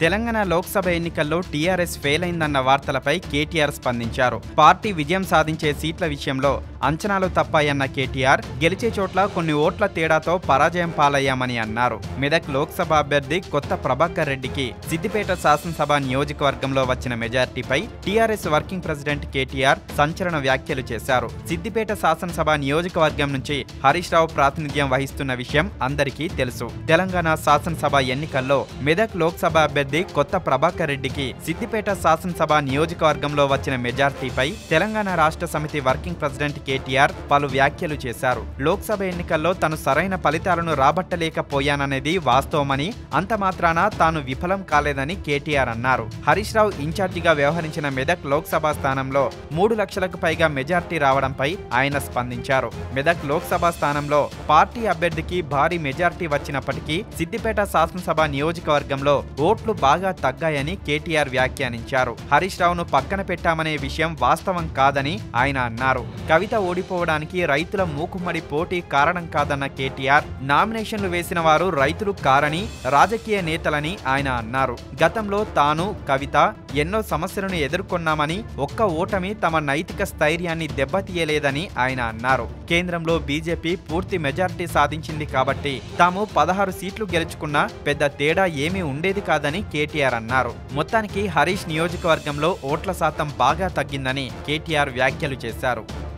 తెలంగాణ లోక్సభ ఎన్నికల్లో TRS fail అయిందన్న వార్తలపై కేటీఆర్ స్పందించారు పార్టీ విజయం సాధించే సీట్ల విషయంలో అంచనాలు తప్పాయన్న కేటీఆర్ గెలిచే చోట్ల కొన్ని ఓట్ల తేడాతో పరాజయం పాలయ్యామని అన్నారు మెదక్ లోక్సభ అభ్యర్థి కొత్త ప్రభాకర్ రెడ్డికి సిద్దిపేట శాసనసభ నియోజకవర్గంలో వచ్చిన మెజార్టీపై టీఆర్ఎస్ వర్కింగ్ ప్రెసిడెంట్ కేటీఆర్ సంచలన వ్యాఖ్యలు చేశారు సిద్దిపేట శాసనసభ నియోజకవర్గం నుంచి హరీష్ రావు ప్రాతినిధ్యం వహిస్తున్న విషయం అందరికీ తెలుసు తెలంగాణ శాసనసభ ఎన్నికల్లో మెదక్ లోక్సభ అభ్యర్థి కొత్త ప్రభాకర్ రెడ్డికి సిద్దిపేట శాసనసభ నియోజకవర్గంలో వచ్చిన మెజార్టీపై తెలంగాణ రాష్ట్ర సమితి వర్కింగ్ ప్రెసిడెంట్ కేటీఆర్ పలు వ్యాఖ్యలు చేశారు లోక్సభ ఎన్నికల్లో తను సరైన ఫలితాలను రాబట్టలేకపోయాననేది వాస్తవమని అంత మాత్రాన తాను విఫలం కాలేదని కేటీఆర్ అన్నారు హరీష్ రావు ఇన్ఛార్జిగా వ్యవహరించిన మెదక్ లోక్సభ స్థానంలో మూడు లక్షలకు పైగా మెజార్టీ రావడంపై ఆయన స్పందించారు మెదక్ లోక్సభ స్థానంలో పార్టీ అభ్యర్థికి భారీ మెజార్టీ వచ్చినప్పటికీ సిద్దిపేట శాసనసభ నియోజకవర్గంలో ఓట్లు బాగా తగ్గాయని కేటీఆర్ వ్యాఖ్యానించారు హరీష్ రావును పక్కన పెట్టామనే విషయం వాస్తవం కాదని ఆయన అన్నారు కవిత ఓడిపోవడానికి రైతుల మూకుమ్మడి పోటీ కారణం కాదన్న కేటీఆర్ నామినేషన్లు వేసిన వారు రైతులు కారని రాజకీయ నేతలని ఆయన అన్నారు గతంలో తాను కవిత ఎన్నో సమస్యలను ఎదుర్కొన్నామని ఒక్క ఓటమి తమ నైతిక స్థైర్యాన్ని దెబ్బతీయలేదని ఆయన అన్నారు కేంద్రంలో బీజేపీ పూర్తి మెజార్టీ సాధించింది కాబట్టి తాము పదహారు సీట్లు గెలుచుకున్నా పెద్ద తేడా ఏమీ ఉండేది కాదని కేటీఆర్ అన్నారు మొత్తానికి హరీష్ నియోజకవర్గంలో ఓట్ల శాతం బాగా తగ్గిందని కేటీఆర్ వ్యాఖ్యలు చేశారు